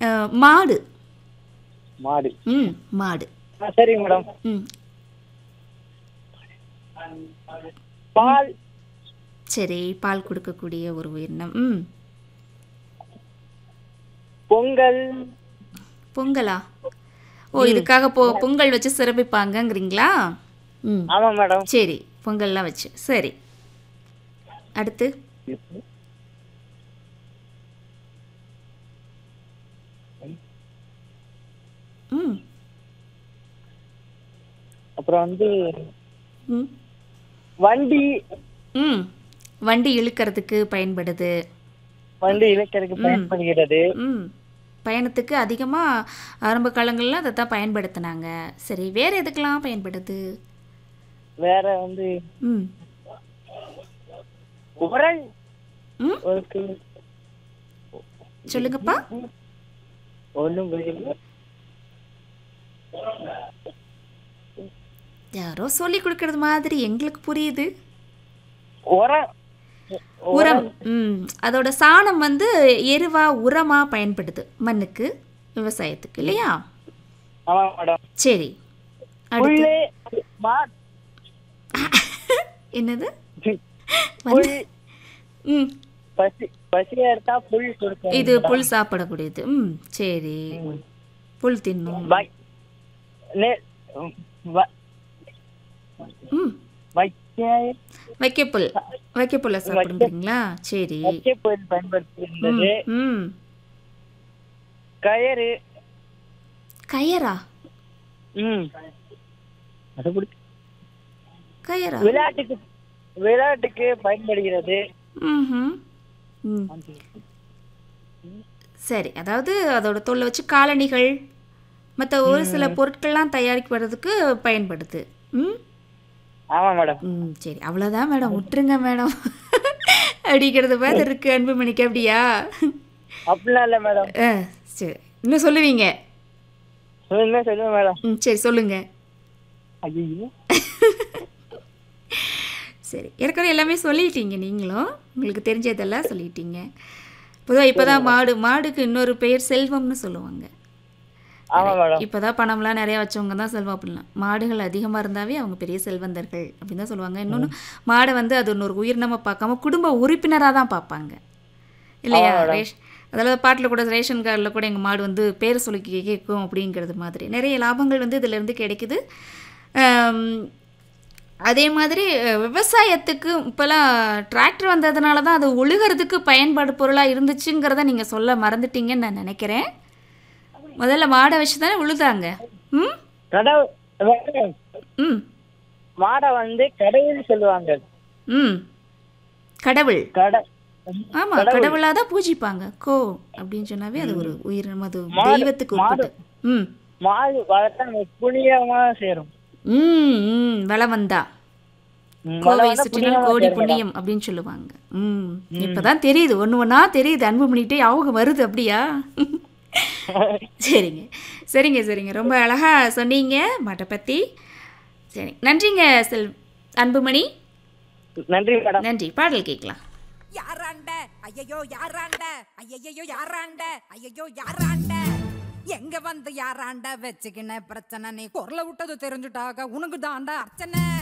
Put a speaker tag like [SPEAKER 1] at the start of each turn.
[SPEAKER 1] அஹ், மாடு
[SPEAKER 2] மாடு
[SPEAKER 1] ம் மாடு
[SPEAKER 2] ஆ சரிங்க மேடம்
[SPEAKER 1] ம்
[SPEAKER 2] பால்
[SPEAKER 1] சரி பால் கொடுக்கக்கூடிய ஒரு உயிரினம் ம்
[SPEAKER 2] பொங்கல்
[SPEAKER 1] பொங்கலா ஓ இதுக்காக பொ பொங்கல் வச்சு சிறப்பிப்பாங்கங்கிறீங்களா ம்
[SPEAKER 2] ஆமா மேடம்
[SPEAKER 1] சரி பொங்கல்லாம் வச்சு சரி அடுத்து ம்
[SPEAKER 2] அப்புறம் வந்து
[SPEAKER 1] ம்
[SPEAKER 2] வண்டி
[SPEAKER 1] ம் வண்டி இழுக்கிறதுக்கு பயன்படுது
[SPEAKER 2] வண்டி இழுக்கிறதுக்கு பயன்படுகிறது
[SPEAKER 1] ம் பயணத்துக்கு அதிகமாக ஆரம்ப காலங்களில் அதை தான் பயன்படுத்தினாங்க சரி வேறு எதுக்கெல்லாம் பயன்படுது
[SPEAKER 2] வேற வந்து
[SPEAKER 1] ம்
[SPEAKER 2] உரல்
[SPEAKER 1] ம்
[SPEAKER 2] ஒரு-
[SPEAKER 1] சொல்லுங்கப்பா
[SPEAKER 2] ஒண்ணும் புரியல
[SPEAKER 1] யாரோ சொல்லி கொடுக்கறது மாதிரி எங்களுக்கு புரியுது
[SPEAKER 2] உரம்
[SPEAKER 1] உரம் ம் அதோட சாணம் வந்து எருவா உரமா பயன்படுது மண்ணுக்கு விவசாயத்துக்கு இல்லையா
[SPEAKER 2] ஆமா மேடம்
[SPEAKER 1] சரி அடுத்து
[SPEAKER 2] புல்லு மா
[SPEAKER 1] என்னது
[SPEAKER 2] புல்
[SPEAKER 1] ம்
[SPEAKER 2] பசி பசியா எடுத்தா புல் கொடுக்கும்
[SPEAKER 1] இது புல் சாப்பிடக்கூடியது ம் சரி புல் தின்னும்
[SPEAKER 2] வை- நெ- வ-
[SPEAKER 1] ம்
[SPEAKER 2] வைக்க
[SPEAKER 1] வைக்கப்புல் வைக்கப்புல்ல சாப்பிடுங்களா சரி
[SPEAKER 2] வைக்க புல் பயன்படுத்துகின்றது
[SPEAKER 1] ம்
[SPEAKER 2] கயறு
[SPEAKER 1] கயரா
[SPEAKER 2] ம் அது பிடிக்கும்.
[SPEAKER 1] கயரா
[SPEAKER 2] விளையாட்டுக்கு விளையாட்டுக்கு பயன்படுகிறது
[SPEAKER 1] ம்ஹும். ம் சரி அதாவது அதோட தோலை வச்சு காலணிகள் மற்ற ஒரு சில பொருட்கள்லாம் தயாரிக்கிறதுக்கு பயன்படுது ம்
[SPEAKER 2] ஆமா மேடம்
[SPEAKER 1] ம் சரி அவ்வளோதான் மேடம் விட்டுருங்க மேடம் அப்படிங்கிறது பார்த்து இருக்கு அன்புமணிக்கு அப்படியா
[SPEAKER 2] அப்படிலாம் இல்ல மேடம்
[SPEAKER 1] ஆ சரி இன்னும் சொல்லுவீங்க
[SPEAKER 2] சொல்லுங்க சொல்லுங்க மேடம்
[SPEAKER 1] ம் சரி சொல்லுங்க
[SPEAKER 2] ஐயோ
[SPEAKER 1] சரி ஏற்கனவே எல்லாமே சொல்லிட்டீங்க நீங்களும் உங்களுக்கு தெரிஞ்சதெல்லாம் சொல்லிட்டீங்க பொதுவாக இப்போ தான் மாடு மாடுக்கு இன்னொரு பெயர் செல்வம்னு சொல்லுவாங்க
[SPEAKER 2] ஆமா மேடம்
[SPEAKER 1] இப்போ தான் பணம்லாம் நிறையா வச்சவங்க தான் செல்வம் அப்படிலாம் மாடுகள் அதிகமாக இருந்தாவே அவங்க பெரிய செல்வந்தர்கள் அப்படின்னு தான் சொல்லுவாங்க இன்னொன்று மாடை வந்து அது இன்னொரு உயிரினமாக பார்க்காம குடும்ப உறுப்பினராக தான் பார்ப்பாங்க இல்லையா ரேஷ் அதாவது பாட்டில் கூட ரேஷன் கார்டில் கூட எங்கள் மாடு வந்து பேர் சொல்லி கே- கேட்கும் அப்படிங்கிறது மாதிரி நிறைய லாபங்கள் வந்து இதிலேருந்து கிடைக்குது ஆம், அதே மாதிரி அஹ், விவசாயத்துக்கு இப்போல்லாம் டிராக்டர் வந்ததுனால தான் அது உழுகிறதுக்கு பயன்பாடு பொருளாக இருந்துச்சுங்கிறத நீங்கள் சொல்ல மறந்துட்டீங்கன்னு நான் நினைக்கிறேன் முதல்ல மாடை வச்சு தானே உழுதாங்க ம்
[SPEAKER 2] கடவுள்
[SPEAKER 1] ம்
[SPEAKER 2] மாடை வந்து கடவுள் சொல்லுவாங்க
[SPEAKER 1] ம் கடவுள்
[SPEAKER 2] கட
[SPEAKER 1] ஆமாம் கடவுளாக தான் பூஜிப்பாங்க கோ அப்படின்னு சொன்னாவே அது ஒரு உயிரினம் அது தெய்வத்துக்கு உட்பட்டு ம்
[SPEAKER 2] மாடு வளர்த்தா நமக்கு புண்ணியமா சேரும்
[SPEAKER 1] ம் ம் வளம் வந்தா
[SPEAKER 2] ம்,
[SPEAKER 1] கோவை
[SPEAKER 2] வளம் வந்தா
[SPEAKER 1] சுற்றினால்
[SPEAKER 2] புண்ணியமா
[SPEAKER 1] கோடி
[SPEAKER 2] சேரும்
[SPEAKER 1] புண்ணியம் அப்படின்னு சொல்லுவாங்க ம் இப்பதான் தெரியுது ஒன்று ஒன்றா தெரியுது அன்பு பண்ணிக்கிட்டே அவங்க வருது அப்படியா சரிங்க சரிங்க சரிங்க ரொம்ப அழகா சொன்னீங்க மாட்டை பற்றி சரி நன்றிங்க செல் அன்புமணி
[SPEAKER 2] நன்றி மேடம்
[SPEAKER 1] நன்றி பாடல் கேட்கலாம்
[SPEAKER 3] யாராண்ட ஐயையோ யாராண்ட ஐயையோ யாராண்ட ஐயையோ யாராண்ட எங்க வந்து யாராண்ட வச்சுக்கின பிரச்சனை நீ குரல விட்டது தெரிஞ்சுட்டாக உனக்கு தாண்டா அர்ச்சனை